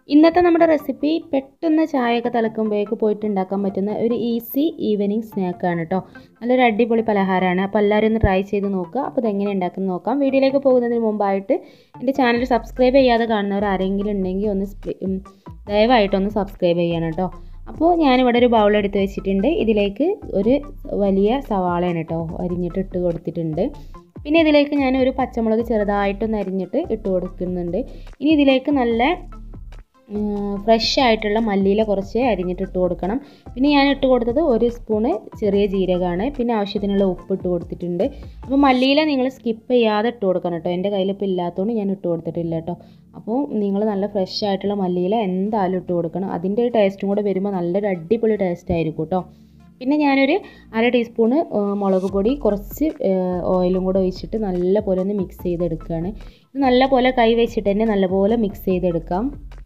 ഇന്നത്തെ നമ്മുടെ റെസിപ്പി പെട്ടെന്ന് ചായയൊക്കെ തിളക്കുമ്പോഴേക്ക് പോയിട്ട് ഉണ്ടാക്കാൻ പറ്റുന്ന ഒരു ഈസി ഈവനിങ് സ്നാക്കാണ് കേട്ടോ നല്ലൊരു അടിപൊളി പലഹാരമാണ് അപ്പോൾ എല്ലാവരും ഒന്ന് ട്രൈ ചെയ്ത് നോക്കുക അപ്പോൾ ഇതെങ്ങനെ ഉണ്ടാക്കുന്നത് നോക്കാം വീഡിയോയിലേക്ക് പോകുന്നതിന് മുമ്പായിട്ട് എൻ്റെ ചാനൽ സബ്സ്ക്രൈബ് ചെയ്യാതെ കാണുന്നവർ ആരെങ്കിലും ഉണ്ടെങ്കിൽ ഒന്ന് സ്പ്ലി- ഉം, ദയവായിട്ടൊന്ന് സബ്സ്ക്രൈബ് ചെയ്യണം കേട്ടോ അപ്പോൾ ഞാനിവിടെ ഒരു ബൗൾ എടുത്ത് വെച്ചിട്ടുണ്ട് ഇതിലേക്ക് ഒരു വലിയ സവാളയാണ് കേട്ടോ അരിഞ്ഞിട്ട് ഇട്ട് കൊടുത്തിട്ടുണ്ട് പിന്നെ ഇതിലേക്ക് ഞാൻ ഒരു പച്ചമുളക് ചെറുതായിട്ടൊന്ന് അരിഞ്ഞിട്ട് ഇട്ട് കൊടുക്കുന്നുണ്ട് ഇനി ഇതിലേക്ക് നല്ല ഫ്രഷ് ആയിട്ടുള്ള മല്ലിയില കുറച്ച് അരിഞ്ഞിട്ട് ഇട്ട് കൊടുക്കണം പിന്നെ ഞാൻ ഇട്ട് കൊടുത്തത് ഒരു സ്പൂണ് ചെറിയ ജീരകമാണ് പിന്നെ ആവശ്യത്തിനുള്ള ഉപ്പ് ഇട്ട് കൊടുത്തിട്ടുണ്ട് അപ്പോൾ മല്ലിയില നിങ്ങൾ സ്കിപ്പ് ചെയ്യാതെ ഇട്ട് കൊടുക്കണം കേട്ടോ എൻ്റെ കയ്യിൽ ഇപ്പോൾ ഇല്ലാത്തതുകൊണ്ട് ഞാൻ ഇട്ട് കൊടുത്തിട്ടില്ല കേട്ടോ അപ്പോൾ നിങ്ങൾ നല്ല ഫ്രഷ് ആയിട്ടുള്ള മല്ലിയില എന്തായാലും ഇട്ട് കൊടുക്കണം അതിൻ്റെ ഒരു ടേസ്റ്റും കൂടെ വരുമ്പോൾ നല്ലൊരു അടിപൊളി ടേസ്റ്റ് ആയിരിക്കും കേട്ടോ പിന്നെ ഞാനൊരു അര ടീസ്പൂണ് മുളക് പൊടി കുറച്ച് ഓയിലും കൂടെ ഒഴിച്ചിട്ട് നല്ല പോലെ ഒന്ന് മിക്സ് ചെയ്തെടുക്കുകയാണ് ഇത് നല്ല പോലെ കൈ വെച്ചിട്ട് തന്നെ നല്ലപോലെ മിക്സ് ചെയ്തെടുക്കാം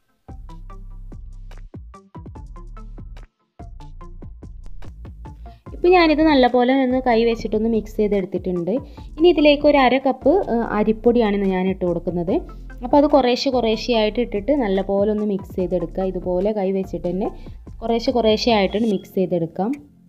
ഇപ്പോൾ ഞാനിത് നല്ലപോലെ ഒന്ന് കൈ വെച്ചിട്ടൊന്ന് മിക്സ് ചെയ്തെടുത്തിട്ടുണ്ട് ഇനി ഇതിലേക്ക് ഒരു അര കപ്പ് അരിപ്പൊടിയാണ് ഞാൻ ഇട്ട് കൊടുക്കുന്നത് അപ്പോൾ അത് കുറേശ്ശെ കുറേശ്ശെ ആയിട്ട് ഇട്ടിട്ട് നല്ലപോലെ ഒന്ന് മിക്സ് ചെയ്തെടുക്കുക ഇതുപോലെ കൈ വെച്ചിട്ട് തന്നെ കുറേശ്ശെ കുറേശ്ശെ ആയിട്ട് മിക്സ് ചെയ്തെടുക്കാം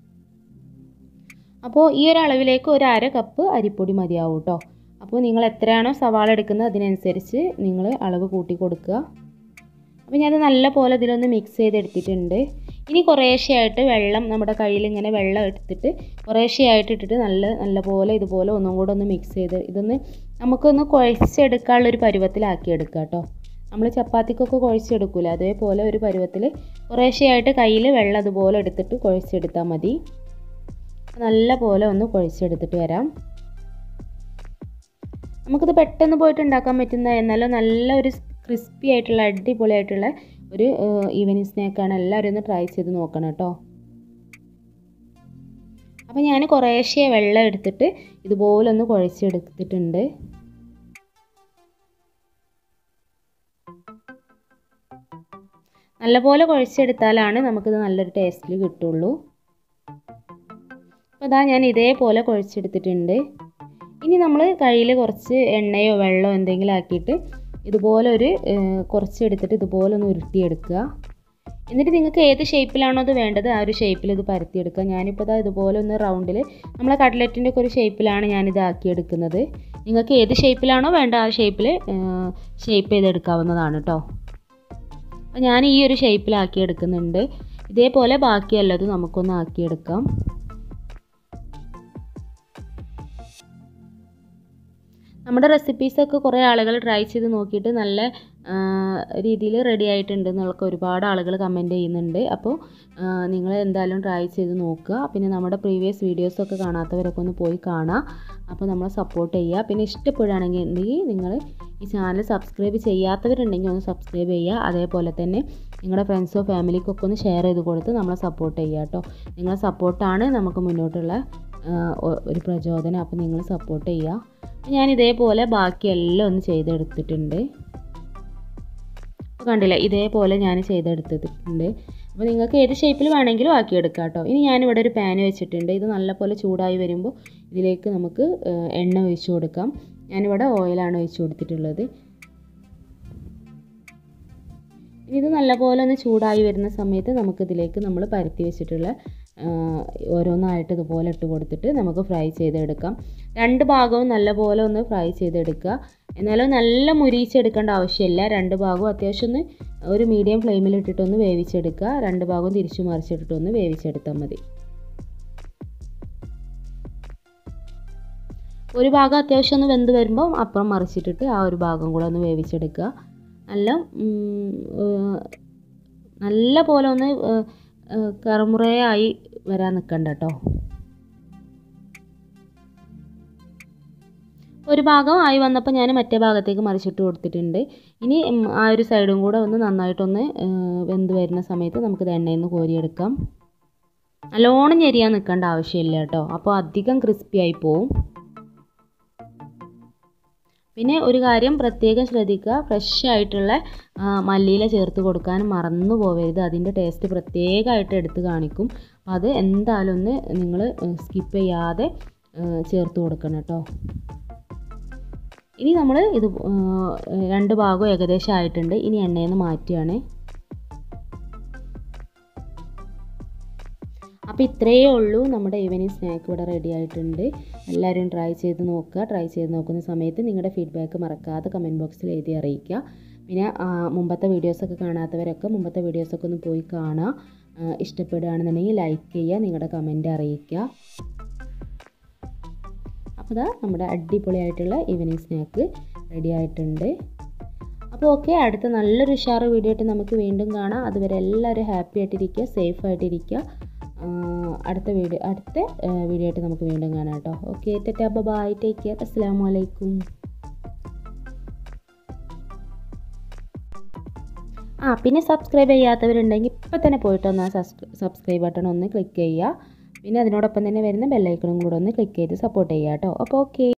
അപ്പോൾ ഈ ഒരു അളവിലേക്ക് ഒരു അര കപ്പ് അരിപ്പൊടി മതിയാവും കേട്ടോ അപ്പോൾ നിങ്ങൾ എത്രയാണോ സവാള എടുക്കുന്നത് അതിനനുസരിച്ച് നിങ്ങൾ അളവ് കൂട്ടി കൊടുക്കുക അപ്പോൾ ഞാനത് നല്ല പോലെ ഇതിലൊന്ന് മിക്സ് ചെയ്തെടുത്തിട്ടുണ്ട് ഇനി കുറേശ്ശെയായിട്ട് വെള്ളം നമ്മുടെ കയ്യിൽ ഇങ്ങനെ വെള്ളം എടുത്തിട്ട് കുറേശ്ശെയായിട്ട് ഇട്ടിട്ട് നല്ല നല്ല പോലെ ഇതുപോലെ ഒന്നും കൂടെ ഒന്ന് മിക്സ് ചെയ്ത് ഇതൊന്ന് നമുക്കൊന്ന് കുഴച്ചെടുക്കാനുള്ളൊരു പരുവത്തിലാക്കി എടുക്കുക കേട്ടോ നമ്മൾ ചപ്പാത്തിക്കൊക്കെ കുഴച്ചെടുക്കില്ല അതേപോലെ ഒരു പരുവത്തിൽ കുറേശ്ശെയായിട്ട് കയ്യിൽ വെള്ളം അതുപോലെ എടുത്തിട്ട് കുഴച്ചെടുത്താൽ മതി നല്ല പോലെ ഒന്ന് കുഴച്ചെടുത്തിട്ട് വരാം നമുക്കിത് പെട്ടെന്ന് പോയിട്ട് ഉണ്ടാക്കാൻ പറ്റുന്ന എന്നാലും നല്ല ഒരു ക്രിസ്പി ആയിട്ടുള്ള അടിപൊളിയായിട്ടുള്ള ഒരു ഈവനിങ് സ്നാക്കാണ് എല്ലാവരും ഒന്ന് ട്രൈ ചെയ്ത് നോക്കണം കേട്ടോ അപ്പോൾ ഞാൻ കുറേശ്ശെ വെള്ളം എടുത്തിട്ട് ഇതുപോലെ ഒന്ന് കുഴച്ചെടുത്തിട്ടുണ്ട് നല്ലപോലെ കുഴച്ചെടുത്താലാണ് നമുക്കിത് നല്ലൊരു ടേസ്റ്റിൽ കിട്ടുള്ളൂ അപ്പോൾ അതാ ഞാൻ ഇതേപോലെ കുഴച്ചെടുത്തിട്ടുണ്ട് ഇനി നമ്മൾ കയ്യിൽ കുറച്ച് എണ്ണയോ വെള്ളമോ എന്തെങ്കിലും ആക്കിയിട്ട് ഇതുപോലെ ഒരു കുറച്ച് എടുത്തിട്ട് ഇതുപോലെ ഒന്ന് ഉരുട്ടിയെടുക്കുക എന്നിട്ട് നിങ്ങൾക്ക് ഏത് ഷേപ്പിലാണോ അത് വേണ്ടത് ആ ഒരു ഷേപ്പിൽ ഇത് പരത്തിയെടുക്കുക ഞാനിപ്പോൾ ഇതാ ഇതുപോലെ ഒന്ന് റൗണ്ടിൽ നമ്മളെ കട്ട്ലറ്റിൻ്റെ ഒക്കെ ഒരു ഷേപ്പിലാണ് ഞാനിത് ആക്കിയെടുക്കുന്നത് നിങ്ങൾക്ക് ഏത് ഷേപ്പിലാണോ വേണ്ട ആ ഷേപ്പിൽ ഷേപ്പ് ചെയ്തെടുക്കാവുന്നതാണ് കേട്ടോ അപ്പോൾ ഞാൻ ഈ ഒരു ഷേപ്പിലാക്കി എടുക്കുന്നുണ്ട് ഇതേപോലെ ബാക്കിയല്ലത് നമുക്കൊന്ന് ആക്കിയെടുക്കാം നമ്മുടെ റെസിപ്പീസൊക്കെ കുറേ ആളുകൾ ട്രൈ ചെയ്ത് നോക്കിയിട്ട് നല്ല രീതിയിൽ റെഡി ആയിട്ടുണ്ട് എന്നുള്ളൊക്കെ ഒരുപാട് ആളുകൾ കമൻറ്റ് ചെയ്യുന്നുണ്ട് അപ്പോൾ നിങ്ങൾ എന്തായാലും ട്രൈ ചെയ്ത് നോക്കുക പിന്നെ നമ്മുടെ പ്രീവിയസ് വീഡിയോസൊക്കെ കാണാത്തവരൊക്കെ ഒന്ന് പോയി കാണുക അപ്പോൾ നമ്മളെ സപ്പോർട്ട് ചെയ്യുക പിന്നെ ഇഷ്ടപ്പെടുകയാണെങ്കിൽ ഉണ്ടെങ്കിൽ നിങ്ങൾ ഈ ചാനൽ സബ്സ്ക്രൈബ് ചെയ്യാത്തവരുണ്ടെങ്കിൽ ഒന്ന് സബ്സ്ക്രൈബ് ചെയ്യുക അതേപോലെ തന്നെ നിങ്ങളുടെ ഫ്രണ്ട്സോ ഫാമിലിക്കൊക്കെ ഒന്ന് ഷെയർ ചെയ്ത് കൊടുത്ത് നമ്മളെ സപ്പോർട്ട് ചെയ്യുക കേട്ടോ നിങ്ങളെ സപ്പോർട്ടാണ് നമുക്ക് മുന്നോട്ടുള്ള ഒരു പ്രചോദനം അപ്പോൾ നിങ്ങൾ സപ്പോർട്ട് ചെയ്യുക ഞാൻ ഇതേപോലെ ബാക്കിയെല്ലാം ഒന്ന് ചെയ്തെടുത്തിട്ടുണ്ട് അപ്പോൾ കണ്ടില്ല ഇതേപോലെ ഞാൻ ചെയ്തെടുത്തിട്ടുണ്ട് അപ്പോൾ നിങ്ങൾക്ക് ഏത് ഷേപ്പിൽ വേണമെങ്കിലും ആക്കിയെടുക്കാം കേട്ടോ ഇനി ഞാനിവിടെ ഒരു പാൻ വെച്ചിട്ടുണ്ട് ഇത് നല്ലപോലെ ചൂടായി വരുമ്പോൾ ഇതിലേക്ക് നമുക്ക് എണ്ണ ഒഴിച്ചു കൊടുക്കാം ഞാനിവിടെ ഓയിലാണ് ഒഴിച്ചു കൊടുത്തിട്ടുള്ളത് ഇത് നല്ലപോലെ ഒന്ന് ചൂടായി വരുന്ന സമയത്ത് നമുക്കിതിലേക്ക് നമ്മൾ പരത്തി വെച്ചിട്ടുള്ള ഓരോന്നായിട്ട് ഇതുപോലെ ഇട്ട് കൊടുത്തിട്ട് നമുക്ക് ഫ്രൈ ചെയ്തെടുക്കാം രണ്ട് ഭാഗവും നല്ലപോലെ ഒന്ന് ഫ്രൈ ചെയ്തെടുക്കുക എന്നാലും നല്ല മുരിയിച്ചെടുക്കേണ്ട ആവശ്യമില്ല രണ്ട് ഭാഗവും അത്യാവശ്യം ഒന്ന് ഒരു മീഡിയം ഫ്ലെയിമിൽ ഇട്ടിട്ടൊന്ന് വേവിച്ചെടുക്കുക രണ്ട് ഭാഗവും തിരിച്ചു മറിച്ചിട്ടിട്ടൊന്ന് വേവിച്ചെടുത്താൽ മതി ഒരു ഭാഗം അത്യാവശ്യം ഒന്ന് വെന്ത് വരുമ്പോൾ അപ്പുറം മറിച്ചിട്ടിട്ട് ആ ഒരു ഭാഗം കൂടെ ഒന്ന് വേവിച്ചെടുക്കുക നല്ല നല്ല പോലെ ഒന്ന് കറുമുറയായി വരാൻ നിൽക്കണ്ട കേട്ടോ ഒരു ഭാഗം ആയി വന്നപ്പോൾ ഞാൻ മറ്റേ ഭാഗത്തേക്ക് മറിച്ചിട്ട് കൊടുത്തിട്ടുണ്ട് ഇനി ആ ഒരു സൈഡും കൂടെ ഒന്ന് നന്നായിട്ടൊന്ന് വെന്ത് വരുന്ന സമയത്ത് നമുക്കിത് എണ്ണയിൽ നിന്ന് കോരിയെടുക്കാം നല്ലോണം ഞെരിയാൻ നിൽക്കേണ്ട ആവശ്യമില്ല കേട്ടോ അപ്പോൾ അധികം ക്രിസ്പി ആയി പോവും പിന്നെ ഒരു കാര്യം പ്രത്യേകം ശ്രദ്ധിക്കുക ഫ്രഷ് ആയിട്ടുള്ള മല്ലിയില ചേർത്ത് കൊടുക്കാൻ മറന്നു പോവരുത് അതിൻ്റെ ടേസ്റ്റ് പ്രത്യേകമായിട്ട് എടുത്ത് കാണിക്കും അത് എന്തായാലും ഒന്ന് നിങ്ങൾ സ്കിപ്പ് ചെയ്യാതെ ചേർത്ത് കൊടുക്കണം കേട്ടോ ഇനി നമ്മൾ ഇത് രണ്ട് ഭാഗവും ഏകദേശം ആയിട്ടുണ്ട് ഇനി എണ്ണയിൽ നിന്ന് മാറ്റുകയാണ് അപ്പോൾ ഇത്രയേ ഉള്ളൂ നമ്മുടെ ഈവനിങ് സ്നാക്ക് ഇവിടെ റെഡി ആയിട്ടുണ്ട് എല്ലാവരും ട്രൈ ചെയ്ത് നോക്കുക ട്രൈ ചെയ്ത് നോക്കുന്ന സമയത്ത് നിങ്ങളുടെ ഫീഡ്ബാക്ക് മറക്കാതെ കമൻറ്റ് ബോക്സിൽ എഴുതി അറിയിക്കുക പിന്നെ ആ, മുമ്പത്തെ വീഡിയോസൊക്കെ കാണാത്തവരൊക്കെ മുമ്പത്തെ വീഡിയോസൊക്കെ ഒന്ന് പോയി കാണുക ആ, ഇഷ്ടപ്പെടുകയാണെന്നുണ്ടെങ്കിൽ ലൈക്ക് ചെയ്യുക നിങ്ങളുടെ കമൻറ്റ് അറിയിക്കുക അപ്പോൾ ഇതാ നമ്മുടെ അടിപൊളിയായിട്ടുള്ള ഈവനിങ് സ്നാക്ക് റെഡി ആയിട്ടുണ്ട് അപ്പോൾ ഓക്കെ അടുത്ത നല്ലൊരു ഉഷാറ് വീഡിയോ ആയിട്ട് നമുക്ക് വീണ്ടും കാണാം അതുവരെ എല്ലാവരും ഹാപ്പി ആയിട്ടിരിക്കുക സേഫ് ആയിട്ടിരിക്കുക ആ, അടുത്ത വീഡിയോ അടുത്ത വീഡിയോ ആയിട്ട് നമുക്ക് വീണ്ടും കാണാം കേട്ടോ okay tata bye take care അസ്സാം വലൈക്കും ആ പിന്നെ സബ്സ്ക്രൈബ് ചെയ്യാത്തവരുണ്ടെങ്കിൽ ഇപ്പം തന്നെ പോയിട്ട് ഒന്ന് ആ സബ്സ്ക്രൈബ് ബട്ടൺ ഒന്ന് ക്ലിക്ക് ചെയ്യുക പിന്നെ അതിനോടൊപ്പം തന്നെ വരുന്ന ബെല്ലൈക്കണും കൂടെ ഒന്ന് ക്ലിക്ക് ചെയ്ത് സപ്പോർട്ട് ചെയ്യുക കേട്ടോ അപ്പോൾ ഓക്കെ